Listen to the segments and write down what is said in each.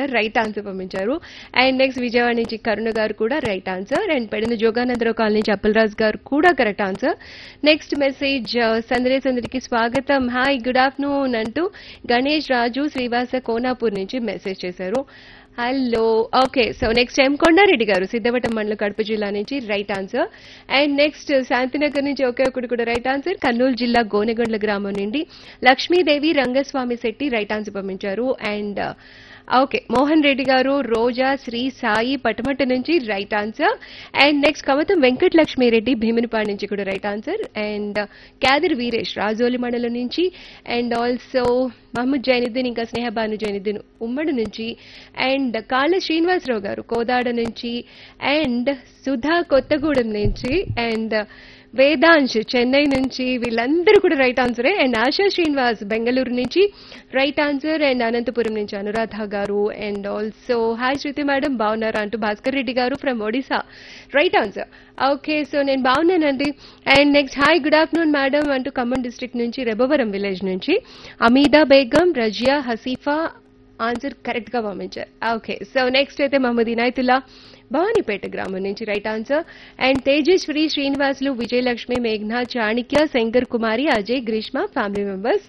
right answer పంపించారు and next Vijayawada నుంచి కరుణ గారు కూడా right answer and Pedana Joganandarao colony నుంచి అప్పలరాజు గారు కూడా కరెక్ట్ ఆన్సర్ నెక్స్ట్ మెసేజ్ సందరే సందరికి స్వాగతం హాయ్ గుడ్ ఆఫ్టర్నూన్ అంటూ గణేష్ రాజు శ్రీవాస కోనాపూర్ నుంచి మెసేజ్ చేశారు hello okay so next M Kondareddy గారు సిద్ధవటం మండలం కడప జిల్లా నుంచి right answer and next Shantinagar నుంచి ఒకే ఒకటి కూడా రైట్ ఆన్సర్ కర్నూలు జిల్లా గోనెగొండ్ల గ్రామం నుండి లక్ష్మీదేవి రంగస్వామి శెట్టి రైట్ ఆన్సర్ పంపించారు అండ్ ఓకే మోహన్ రెడ్డి గారు రోజా శ్రీ సాయి పటమట నుంచి right answer and next Kamatham Venkata Lakshmireddy Bheemunipadu నుంచి కూడా right answer and Khadir Veeresh Rajoli mandal నుంచి అండ్ ఆల్సో మహమ్మద్ జైనుద్దీన్ ఇంకా స్నేహబాను జైనుద్దీన్ ఉమ్మడి నుంచి అండ్ కాళ్ళ శ్రీనివాసరావు గారు కోదాడ నుంచి అండ్ సుధా కొత్తగూడెం నుంచి అండ్ వేదాంశ్ చెన్నై నుంచి వీళ్ళందరూ కూడా రైట్ ఆన్సరే అండ్ ఆశా శ్రీనివాస్ బెంగళూరు నుంచి రైట్ ఆన్సర్ అండ్ అనంతపురం నుంచి అనురాధ గారు and also hi Shruti madam బాగున్నారా అంటూ భాస్కర్ రెడ్డి గారు from Odisha right answer okay so నేను బాగున్నానండి and next hi good afternoon madam అంటూ ఖమ్మం డిస్ట్రిక్ట్ నుంచి రెబవరం విలేజ్ నుంచి అమీదా బేగం రజియా హసీఫా ఆన్సర్ కరెక్ట్ గా పంపించారు ఓకే సో నెక్స్ట్ అయితే మహమ్మద్ ఇనాయతుల్లా భవానీపేట గ్రామం నుంచి right answer and Tejeswari Srinivasulu Vijayalakshmi మేఘ్నా చాణిక్య శంకర్ కుమారి అజయ్ గ్రీష్మ ఫ్యామిలీ మెంబర్స్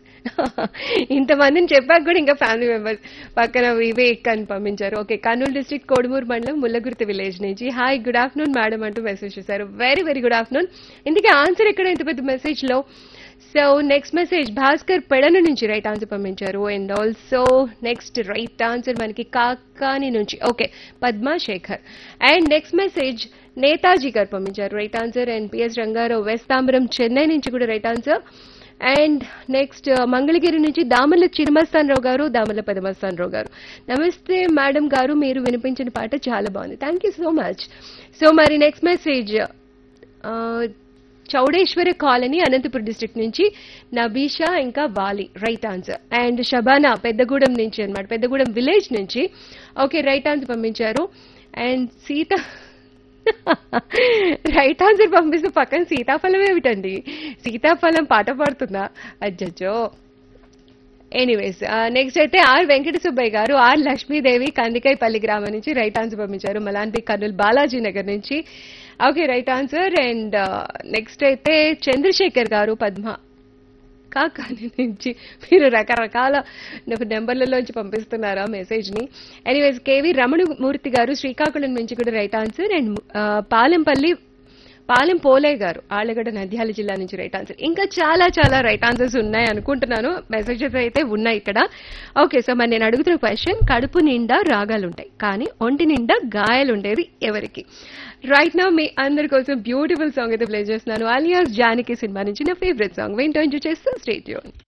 ఇంతమందిని చెప్పాక కూడా ఇంకా ఫ్యామిలీ మెంబర్స్ పక్కన వివేక్ అని పంపించారు okay Kurnool district Kodumur mandal Mullagurthi village నుంచి హాయ్ గుడ్ ఆఫ్టర్నూన్ మేడం అంటూ మెసేజ్ చేశారు వెరీ వెరీ గుడ్ ఆఫ్టర్నూన్ ఇందుకే ఆన్సర్ ఎక్కడ ఇంత పెద్ద మెసేజ్ లో so next message Bhaskar Pedana నుంచి రైట్ ఆన్సర్ పంపించారు and also next right answer మనకి కాకాని నుంచి okay Padma Sekhar and next message Netaji గారు పంపించారు right answer and P S Rangarao west Tambaram Chennai నుంచి కూడా right answer and next Mangalagiri నుంచి దామల చిరుమస్తానరావు గారు దామల పెదమస్తానరావు గారు నమస్తే మేడం గారు మీరు వినిపించిన పాట చాలా బాగుంది thank you so much so మరి next message Chowdeshwara colony Anantapur district నుంచి నబీషా ఇంకా Vali right answer and Shabana Peddagudem నుంచి అన్నమాట పెద్దగూడెం విలేజ్ నుంచి ఓకే రైట్ ఆన్సర్ పంపించారు అండ్ సీత రైట్ ఆన్సర్ పంపిస్తే పక్కన సీతాఫలం ఏమిటండి సీతాఫలం పాట పాడుతుందా అజ్జో ఎనీవేస్ నెక్స్ట్ అయితే ఆర్ వెంకట సుబ్బయ్య గారు ఆర్ లక్ష్మీదేవి కందికాయపల్లి గ్రామం నుంచి రైట్ ఆన్సర్ పంపించారు మలాంటి కర్నూలు బాలాజీ నగర్ నుంచి okay right answer and next అయితే చంద్రశేఖర్ గారు పద్మ కాకాని నుంచి మీరు రకరకాల నెంబర్లలోంచి పంపిస్తున్నారా మెసేజ్ ని ఎనీవేస్ కేవి రమణమూర్తి గారు శ్రీకాకుళం నుంచి కూడా right answer and Palempalli Palem Pole garu Allagadda Nandyal జిల్లా నుంచి రైట్ ఆన్సర్ ఇంకా చాలా చాలా రైట్ ఆన్సర్స్ ఉన్నాయి అనుకుంటున్నాను మెసేజెస్ అయితే ఉన్నాయి ఇక్కడ ఓకే సో మరి నేను అడుగుతున్న క్వశ్చన్ కడుపు నిండా రాగాలుంటాయి కానీ ఒంటి నిండా గాయాలు ఉండేది ఎవరికి రైట్ నా మీ అందరి కోసం బ్యూటిఫుల్ సాంగ్ అయితే ప్లే చేస్తున్నాను అలియాస్ జానకి సినిమా నుంచి నా ఫేవరెట్ సాంగ్ వింటో ఎంజాయ్ చేస్తూ స్టేట్ యూన్